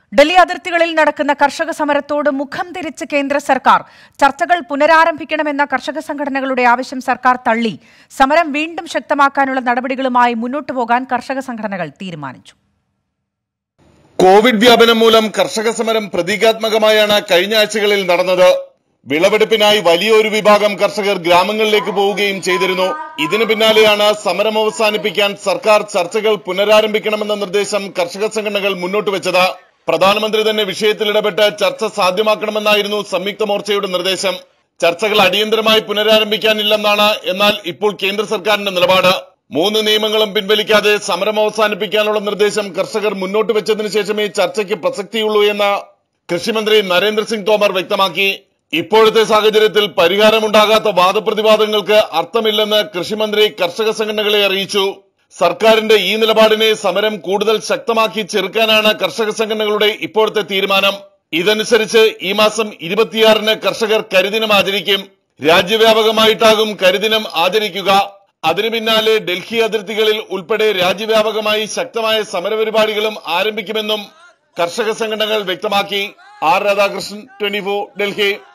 ഡൽഹി അതിർത്തികളിൽ നടക്കുന്ന കർഷക സമരത്തോട് മുഖം തിരിച്ച് കേന്ദ്ര സർക്കാർ ചർച്ചകൾ പുനരാരംഭിക്കണമെന്ന കർഷക സംഘടനകളുടെ ആവശ്യം സർക്കാർ തള്ളി സമരം വീണ്ടും ശക്തമാക്കാനുള്ള നടപടികളുമായി മുന്നോട്ടു പോകാൻ കർഷക സംഘടനകൾ തീരുമാനിച്ചു കോവിഡ് വ്യാപനം മൂലം കർഷക സമരം പ്രതീകാത്മകമായാണ് കഴിഞ്ഞ ആഴ്ചകളിൽ നടന്നത് വിളവെടുപ്പിനായി വലിയൊരു വിഭാഗം കർഷകർ ഗ്രാമങ്ങളിലേക്ക് പോവുകയും ചെയ്തിരുന്നു ഇതിനു പിന്നാലെയാണ് സമരം അവസാനിപ്പിക്കാൻ സർക്കാർ ചർച്ചകൾ പുനരാരംഭിക്കണമെന്ന നിർദ്ദേശം കർഷക സംഘടനകൾ മുന്നോട്ട് വെച്ചത് പ്രധാനമന്ത്രി തന്നെ വിഷയത്തിൽ ഇടപെട്ട് ചർച്ച സാധ്യമാക്കണമെന്നായിരുന്നു സംയുക്ത മോർച്ചയുടെ നിർദ്ദേശം ചർച്ചകൾ അടിയന്തരമായി പുനരാരംഭിക്കാനില്ലെന്നാണ് എന്നാൽ ഇപ്പോൾ കേന്ദ്ര സർക്കാരിന്റെ നിലപാട് മൂന്ന് നിയമങ്ങളും പിൻവലിക്കാതെ സമരം അവസാനിപ്പിക്കാനുള്ള നിർദ്ദേശം കർഷകർ മുന്നോട്ട് വെച്ചതിനു ശേഷമേ ചർച്ചയ്ക്ക് പ്രസക്തിയുള്ളൂ എന്ന് കൃഷിമന്ത്രി നരേന്ദ്രസിംഗ് തോമർ വ്യക്തമാക്കി ഇപ്പോഴത്തെ സാഹചര്യത്തിൽ പരിഹാരമുണ്ടാകാത്ത വാദപ്രതിവാദങ്ങൾക്ക് അർത്ഥമില്ലെന്ന് കൃഷിമന്ത്രി കർഷക സംഘടനകളെ അറിയിച്ചു സർക്കാരിന്റെ ഈ നിലപാടിനെ സമരം കൂടുതൽ ശക്തമാക്കി ചെറുക്കാനാണ് കർഷക സംഘടനകളുടെ ഇപ്പോഴത്തെ തീരുമാനം ഇതനുസരിച്ച് ഈ മാസം ഇരുപത്തിയാറിന് കർഷകർ കരിദിനം ആചരിക്കും രാജ്യവ്യാപകമായിട്ടാകും കരിദിനം ആചരിക്കുക അതിനു പിന്നാലെ ഡൽഹി അതിർത്തികളിൽ ഉൾപ്പെടെ രാജ്യവ്യാപകമായി ശക്തമായ സമരപരിപാടികളും ആരംഭിക്കുമെന്നും കർഷക സംഘടനകൾ വ്യക്തമാക്കി ആർ രാധാകൃഷ്ണൻ ട്വന്റി ഡൽഹി